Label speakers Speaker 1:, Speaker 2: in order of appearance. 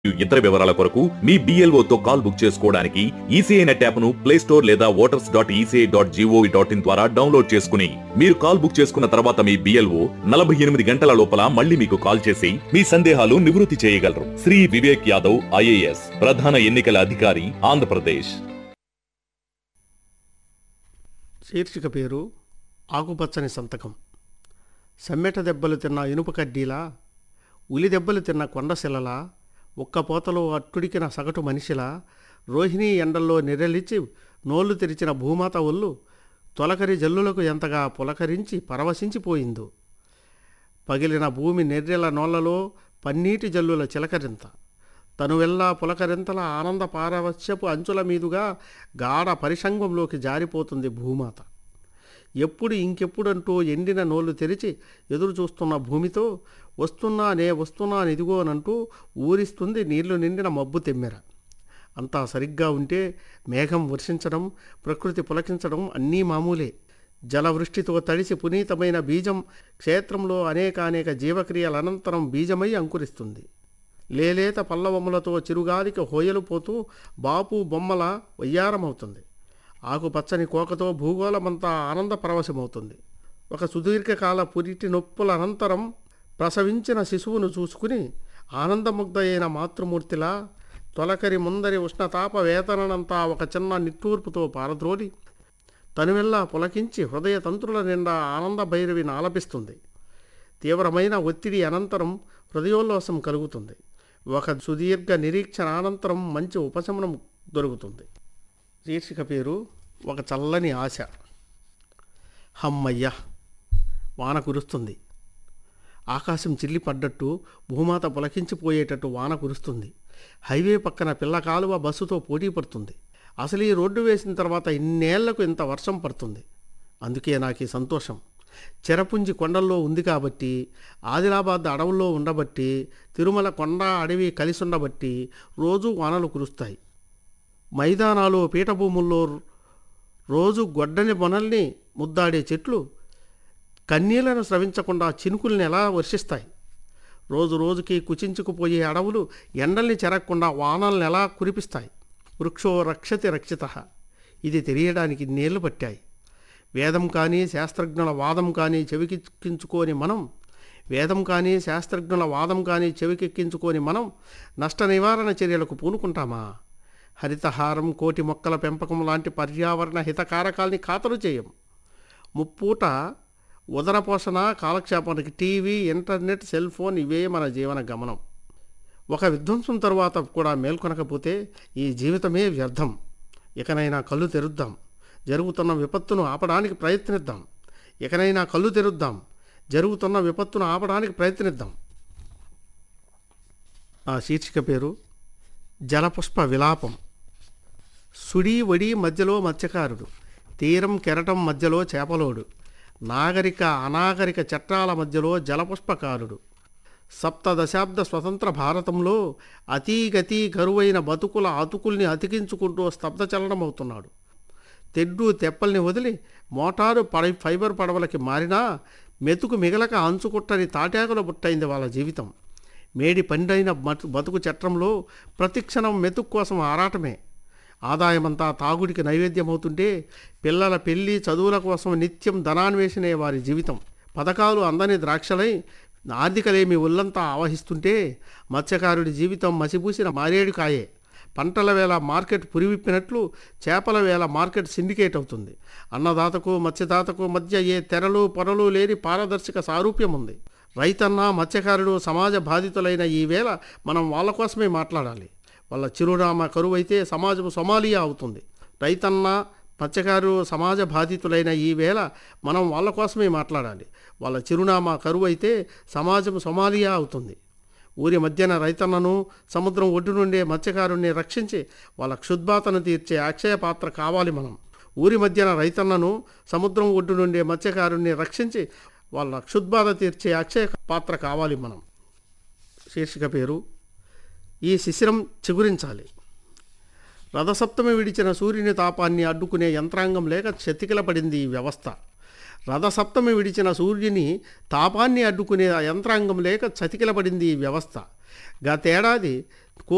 Speaker 1: ఇతర వివరాల కొరకు మీ BLO తో కాల్ బుక్ చేసుకోవడానికి ఈసీఐ నెట్ యాప్ ను ప్లే స్టోర్ లేదా voters dot ECI dot G O V dot in ద్వారా డౌన్లోడ్ చేసుకుని మీరు కాల్ బుక్ చేసుకున్న తర్వాత మీ బిఎల్ఓ నలభై ఎనిమిది గంటల లోపల మళ్ళీ మీకు కాల్ చేసి మీ సందేహాలు నివృత్తి చేయగలరు శ్రీ వివేక్ యాదవ్ ఐఏఎస్ ప్రధాన ఎన్నికల అధికారి ఆంధ్రప్రదేశ్
Speaker 2: శీర్షిక పేరు ఆకుపచ్చని సంతకం సమ్మెట దెబ్బలు తిన్న ఇనుప కడ్డీలా ఉలి దెబ్బలు తిన్న కొండశిలలా ఒక్క పోతలో అట్టుడికిన సగటు మనిషిలా రోహిణి ఎండల్లో నిరలిచి నోళ్లు తెరిచిన భూమాత ఒళ్ళు తొలకరి జల్లులకు ఎంతగా పులకరించి పరవశించిపోయిందో పగిలిన భూమి నెర్రెల నోళ్లలో పన్నీటి జల్లుల చిలకరింత తనువెల్లా పులకరింతల ఆనంద పారవశ్యపు అంచుల మీదుగా గాఢ పరిసంగంలోకి జారిపోతుంది భూమాత ఎప్పుడు ఇంకెప్పుడంటూ ఎండిన నోళ్లు తెరిచి ఎదురు చూస్తున్న భూమితో వస్తున్నా నే వస్తున్నానిదిగోనంటూ ఊరిస్తుంది నీళ్లు నిండిన మబ్బు తెమ్మెర అంతా సరిగ్గా ఉంటే మేఘం వర్షించడం ప్రకృతి పులకించడం అన్నీ మామూలే జలవృష్టితో తడిసి పునీతమైన బీజం క్షేత్రంలో అనేకానేక జీవక్రియల అనంతరం బీజమై అంకురిస్తుంది లేలేత పల్లవములతో చిరుగాలికి హోయలు పోతూ బాపు బొమ్మల వయ్యారమవుతుంది ఆకుపచ్చని కోకతో భూగోళమంతా ఆనంద పరవశమవుతుంది ఒక సుదీర్ఘకాల పురిటి నొప్పుల అనంతరం ప్రసవించిన శిశువును చూసుకుని ఆనందముగ్ధ అయిన మాతృమూర్తిలా తొలకరి ముందరి ఉష్ణతాప వేతనంతా ఒక చిన్న నిట్టూర్పుతో పారద్రోలి తనువెల్లా పులకించి హృదయ తంత్రుల నిండా ఆనంద భైరవిని ఆలపిస్తుంది తీవ్రమైన ఒత్తిడి అనంతరం హృదయోల్లాసం కలుగుతుంది ఒక సుదీర్ఘ నిరీక్షణ అనంతరం మంచి ఉపశమనం దొరుకుతుంది శీర్షిక పేరు ఒక చల్లని ఆశ హమ్మయ్య వాన కురుస్తుంది ఆకాశం చిల్లి పడ్డట్టు భూమాత పులకించిపోయేటట్టు వాన కురుస్తుంది హైవే పక్కన పిల్ల కాలువ బస్సుతో పోటీ పడుతుంది అసలు ఈ రోడ్డు వేసిన తర్వాత ఇన్నేళ్లకు ఇంత వర్షం పడుతుంది అందుకే నాకు ఈ సంతోషం చెరపుంజి కొండల్లో ఉంది కాబట్టి ఆదిలాబాద్ అడవుల్లో ఉండబట్టి తిరుమల కొండ అడవి కలిసి ఉండబట్టి రోజు వానలు కురుస్తాయి మైదానాలు పీఠభూముల్లో రోజు గొడ్డని బొనల్ని ముద్దాడే చెట్లు కన్నీళ్లను స్రవించకుండా చినుకుల్ని ఎలా వర్షిస్తాయి రోజు రోజుకి కుచించుకుపోయే అడవులు ఎండల్ని చెరగకుండా వానల్ని ఎలా కురిపిస్తాయి వృక్షో రక్షతి రక్షిత ఇది తెలియడానికి నీళ్లు పట్టాయి వేదం కానీ శాస్త్రజ్ఞుల వాదం కానీ చెవికెక్కించుకోని మనం వేదం కానీ శాస్త్రజ్ఞుల వాదం కానీ చెవికెక్కించుకోని మనం నష్ట నివారణ చర్యలకు పూనుకుంటామా హరితహారం కోటి మొక్కల పెంపకం లాంటి పర్యావరణ హితకారకాల్ని ఖాతరు చేయం ముప్పూట ఉదర పోషణ కాలక్షేపానికి టీవీ ఇంటర్నెట్ సెల్ ఫోన్ ఇవే మన జీవన గమనం ఒక విధ్వంసం తరువాత కూడా మేల్కొనకపోతే ఈ జీవితమే వ్యర్థం ఇకనైనా కళ్ళు తెరుద్దాం జరుగుతున్న విపత్తును ఆపడానికి ప్రయత్నిద్దాం ఇకనైనా కళ్ళు తెరుద్దాం జరుగుతున్న విపత్తును ఆపడానికి ప్రయత్నిద్దాం ఆ శీర్షిక పేరు జలపుష్ప విలాపం సుడి వడి మధ్యలో మత్స్యకారుడు తీరం కెరటం మధ్యలో చేపలోడు నాగరిక అనాగరిక చట్టాల మధ్యలో జలపుష్పకారుడు సప్త దశాబ్ద స్వతంత్ర భారతంలో అతీగతి కరువైన బతుకుల అతుకుల్ని అతికించుకుంటూ స్తబ్దచలనమవుతున్నాడు తెడ్డు తెప్పల్ని వదిలి మోటారు పడ ఫైబర్ పడవలకి మారినా మెతుకు మిగలక అంచుకుట్టని తాటాకుల బుట్టయింది వాళ్ళ జీవితం మేడి పండైన మటు బతుకు చట్రంలో ప్రతిక్షణం మెతుకు కోసం ఆరాటమే ఆదాయమంతా తాగుడికి నైవేద్యమవుతుంటే పిల్లల పెళ్లి చదువుల కోసం నిత్యం ధనాన్వేషణే వారి జీవితం పథకాలు అందని ద్రాక్షలై ఆర్థికలేమి ఒళ్ళంతా ఆవహిస్తుంటే మత్స్యకారుడి జీవితం మసిపూసిన మారేడు కాయే పంటల వేళ మార్కెట్ పురివిప్పినట్లు చేపల వేళ మార్కెట్ సిండికేట్ అవుతుంది అన్నదాతకు మత్స్యదాతకు మధ్య ఏ తెరలు పొరలు లేని పారదర్శక సారూప్యం ఉంది రైతన్న మత్స్యకారుడు సమాజ బాధితులైన ఈ వేళ మనం వాళ్ళ కోసమే మాట్లాడాలి వాళ్ళ చిరునామా కరువైతే సమాజం సొమాలియా అవుతుంది రైతన్న మత్స్యకారు సమాజ బాధితులైన ఈ వేళ మనం వాళ్ళ కోసమే మాట్లాడాలి వాళ్ళ చిరునామా కరువు అయితే సమాజం సొమాలియా అవుతుంది ఊరి మధ్యన రైతన్నను సముద్రం ఒడ్డు నుండే మత్స్యకారుణ్ణి రక్షించి వాళ్ళ క్షుద్బాతను తీర్చే అక్షయ పాత్ర కావాలి మనం ఊరి మధ్యన రైతన్నను సముద్రం ఒడ్డు నుండే మత్స్యకారుణ్ణి రక్షించి వాళ్ళ క్షుద్బాధ తీర్చే అక్షయ పాత్ర కావాలి మనం శీర్షిక పేరు ఈ శిశిరం చిగురించాలి రథసప్తమి విడిచిన సూర్యుని తాపాన్ని అడ్డుకునే యంత్రాంగం లేక చతికిలపడింది ఈ వ్యవస్థ రథసప్తమి విడిచిన సూర్యుని తాపాన్ని అడ్డుకునే యంత్రాంగం లేక చతికిలపడింది ఈ వ్యవస్థ గతేడాది